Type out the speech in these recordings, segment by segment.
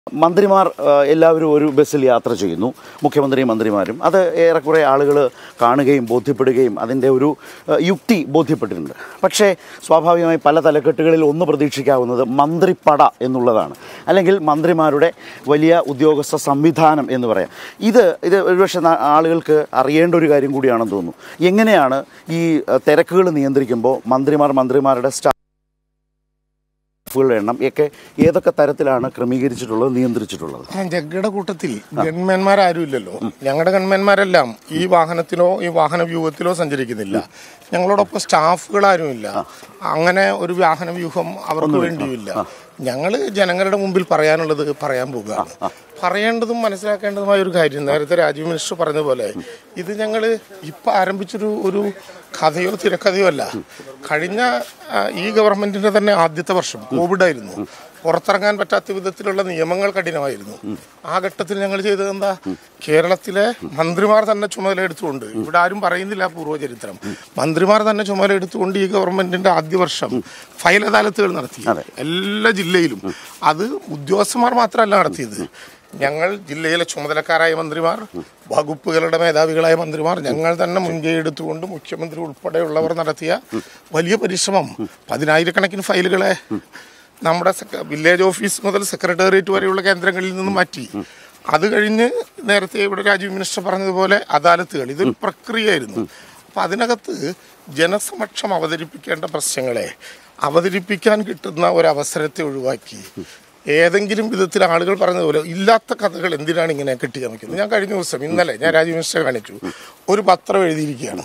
മന്ത്രിമാർ ആ, എല്ലാവരും ഒരു ബസ്സിൽ യാത്ര ചെയ്യുന്നു മുഖ്യമന്ത്രിയും മന്ത്രിമാരും അത് ഏറെക്കുറെ ആളുകൾ കാണുകയും ബോധ്യപ്പെടുകയും അതിൻ്റെ ഒരു ആ, യുക്തി ബോധ്യപ്പെട്ടിട്ടുണ്ട് പക്ഷേ സ്വാഭാവികമായി പല തലക്കെട്ടുകളിൽ ഒന്ന് പ്രതീക്ഷിക്കാവുന്നത് മന്ത്രിപ്പട എന്നുള്ളതാണ് അല്ലെങ്കിൽ മന്ത്രിമാരുടെ വലിയ ഉദ്യോഗസ്ഥ സംവിധാനം എന്ന് പറയാം ഇത് ഇത് ഒരുപക്ഷെ നാ- ആളുകൾക്ക് അറിയേണ്ട ഒരു കാര്യം കൂടിയാണെന്ന് തോന്നുന്നു എങ്ങനെയാണ് ഈ തിരക്കുകൾ നിയന്ത്രിക്കുമ്പോൾ മന്ത്രിമാർ മന്ത്രിമാരുടെ സ്റ്റാ സ്റ്റാഫുകളുടെ എണ്ണം ഒക്കെ ഏതൊക്കെ തരത്തിലാണ് ക്രമീകരിച്ചിട്ടുള്ളത് നിയന്ത്രിച്ചിട്ടുള്ളത് ആ ജഗ്ഗയുടെ കൂട്ടത്തിൽ ഗൺമാൻമാരും ഇല്ലല്ലോ ഞങ്ങളുടെ ഗൺമാൻമാരെല്ലാം ഈ വാഹനത്തിലോ ഈ വാഹന വ്യൂഹത്തിലോ സഞ്ചരിക്കുന്നില്ല ഞങ്ങളോടൊപ്പം സ്റ്റാഫുകളാരുമില്ല അങ്ങനെ ഒരു വാഹന വ്യൂഹം അവർക്ക് വേണ്ടിയില്ല ഞങ്ങൾ ജനങ്ങളുടെ മുമ്പിൽ പറയാനുള്ളത് പറയാൻ പോകുകയാണ് പറയേണ്ടതും മനസ്സിലാക്കേണ്ടതുമായ ഒരു കാര്യം നേരത്തെ രാജീവ് മിനിസ്റ്റർ പറഞ്ഞ പോലെ ഇത് ഞങ്ങൾ ഇപ്പം ആരംഭിച്ചൊരു ഒരു കഥയോ തിരക്കഥയോ അല്ല കഴിഞ്ഞ ആ, ഈ ഗവൺമെന്റിന്റെ തന്നെ ആദ്യത്തെ വർഷം കോവിഡ് ആയിരുന്നു പുറത്തിറങ്ങാൻ പറ്റാത്ത വിധത്തിലുള്ള നിയമങ്ങൾ കഠിനമായിരുന്നു ആ ഘട്ടത്തിൽ ഞങ്ങൾ ചെയ്തത് എന്താ കേരളത്തിലെ മന്ത്രിമാർ തന്നെ ചുമതല എടുത്തുകൊണ്ട് ഇവിടെ ആരും പറയുന്നില്ല പൂർവ്വചരിത്രം മന്ത്രിമാർ തന്നെ ചുമതല എടുത്തുകൊണ്ട് ഈ ഗവൺമെന്റിന്റെ ആദ്യ വർഷം ഫയൽ അദാലത്തുകൾ നടത്തി എല്ലാ ജില്ലയിലും അത് ഉദ്യോഗസ്ഥന്മാർ മാത്രമല്ല നടത്തിയത് ഞങ്ങൾ ജില്ലയിലെ ചുമതലക്കാരായ മന്ത്രിമാർ വകുപ്പുകളുടെ മേധാവികളായ മന്ത്രിമാർ ഞങ്ങൾ തന്നെ മുൻകൈ എടുത്തുകൊണ്ട് മുഖ്യമന്ത്രി ഉൾപ്പെടെയുള്ളവർ നടത്തിയ വലിയ പരിശ്രമം പതിനായിരക്കണക്കിന് ഫയലുകളെ നമ്മുടെ സെക്ര- വില്ലേജ് ഓഫീസ് മുതൽ സെക്രട്ടേറിയറ്റ് വരെയുള്ള കേന്ദ്രങ്ങളിൽ നിന്ന് മാറ്റി അത് കഴിഞ്ഞ് നേരത്തെ ഇവിടെ രാജീവ് മിനിസ്റ്റർ പറഞ്ഞതുപോലെ അദാലത്തുകൾ ഇതൊരു പ്രക്രിയയായിരുന്നു അപ്പം അതിനകത്ത് ജനസമക്ഷം അവതരിപ്പിക്കേണ്ട പ്രശ്നങ്ങളെ അവതരിപ്പിക്കാൻ കിട്ടുന്ന ഒരു അവസരത്തെ ഒഴിവാക്കി ഏതെങ്കിലും വിധത്തിൽ ആളുകൾ പറഞ്ഞതുപോലെ ഇല്ലാത്ത കഥകൾ എന്തിനാണ് ഇങ്ങനെ കെട്ടിച്ചമയ്ക്കുന്നത് ഞാൻ കഴിഞ്ഞ ദിവസം ഇന്നലെ ഞാൻ രാജീവ് മിനിസ്റ്റർ കാണിച്ചു ഒരു പത്രം എഴുതിയിരിക്കുകയാണ്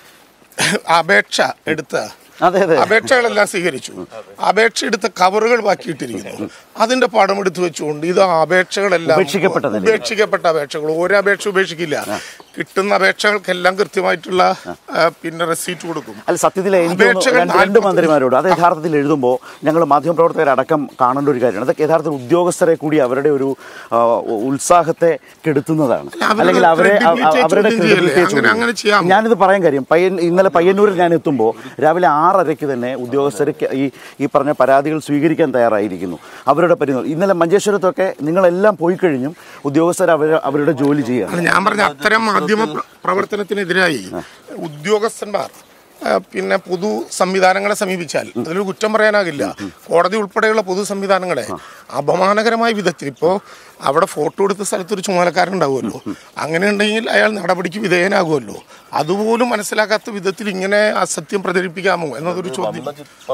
അപേക്ഷ എടുത്ത അതെ അതെ അപേക്ഷകളെല്ലാം സ്വീകരിച്ചു അപേക്ഷ എടുത്ത കവറുകൾ ബാക്കിയിട്ടിരിക്കുന്നു അതിന്റെ പടം എടുത്തു വെച്ചുകൊണ്ട് ഇത് അപേക്ഷകളെല്ലാം ഉപേക്ഷിക്കപ്പെട്ട നിലയിൽ. ഉപേക്ഷിക്കപ്പെട്ട അപേക്ഷകൾ ഒരു അപേക്ഷ ഉപേക്ഷിക്കില്ല കിട്ടുന്ന അപേക്ഷകൾക്കെല്ലാം കൃത്യമായിട്ടുള്ള ആ, പിന്നെ റെസീറ്റ് കൊടുക്കും അല്ല സത്യത്തിൽ എനിക്ക് തോന്നുന്നു അപേക്ഷകൾ രണ്ട് രണ്ട് നാൽപ്പത്തി- മന്ത്രിമാരോട് അത് യഥാർത്ഥത്തിൽ എഴുതുമ്പോൾ ഞങ്ങൾ മാധ്യമപ്രവർത്തകരടക്കം കാണേണ്ട ഒരു കാര്യമാണ് അതൊക്കെ യഥാർത്ഥത്തിൽ ഉദ്യോഗസ്ഥരെ കൂടി അവരുടെ ഒരു ആ, ഉത്സാഹത്തെ കെടുത്തുന്നതാണ് അവരുടെ അല്ലെങ്കിൽ അവരെ അവ- credibility അവരുടെ ചോദ്യം ചെയ്യല്ലേ? credibility അങ്ങനെ- ചോദ്യം അങ്ങനെ ചെയ്യാം. ഞാനിത് പറയാൻ കാര്യം പയ്യൻ ഇന്നലെ പയ്യന്നൂരിൽ ഞാൻ എത്തുമ്പോൾ രാവിലെ ആറരയ്ക്ക് തന്നെ ഉദ്യോഗസ്ഥർ ഈ ഈ പറഞ്ഞ പരാതികൾ സ്വീകരിക്കാൻ തയ്യാറായിരിക്കുന്നു അവരുടെ പരിധി ഇന്നലെ മഞ്ചേശ്വരത്തൊക്കെ നിങ്ങളെല്ലാം പോയി കഴിഞ്ഞും ഉദ്യോഗസ്ഥർ അവർ അവരുടെ ജോലി ചെയ്യുകയാണ് അല്ല, ഞാൻ പറഞ്ഞ അത്തരം മാധ്യമ പ്ര- പ്രവർത്തനത്തിനെതിരായി ഉദ്യോഗസ്ഥന്മാർ ആ, പിന്നെ പൊതു സംവിധാനങ്ങളെ സമീപിച്ചാൽ അതിലൊരു കുറ്റം പറയാനാകില്ല കോടതി ഉൾപ്പെടെയുള്ള പൊതു സംവിധാനങ്ങളെ അപമാനകരമായ വിധത്തിൽ ഇപ്പോ അവിടെ ഫോട്ടോ എടുത്ത സ്ഥലത്ത് ഒരു ചുമതലക്കാരൻ ഉണ്ടാവുമല്ലോ അങ്ങനെ ഉണ്ടെങ്കിൽ അയാൾ നടപടിക്ക് വിധേയനാകുമല്ലോ അതുപോലും മനസ്സിലാക്കാത്ത വിധത്തിൽ ഇങ്ങനെ അസത്യം പ്രചരിപ്പിക്കാമോ എന്നതൊരു ചോദ്യം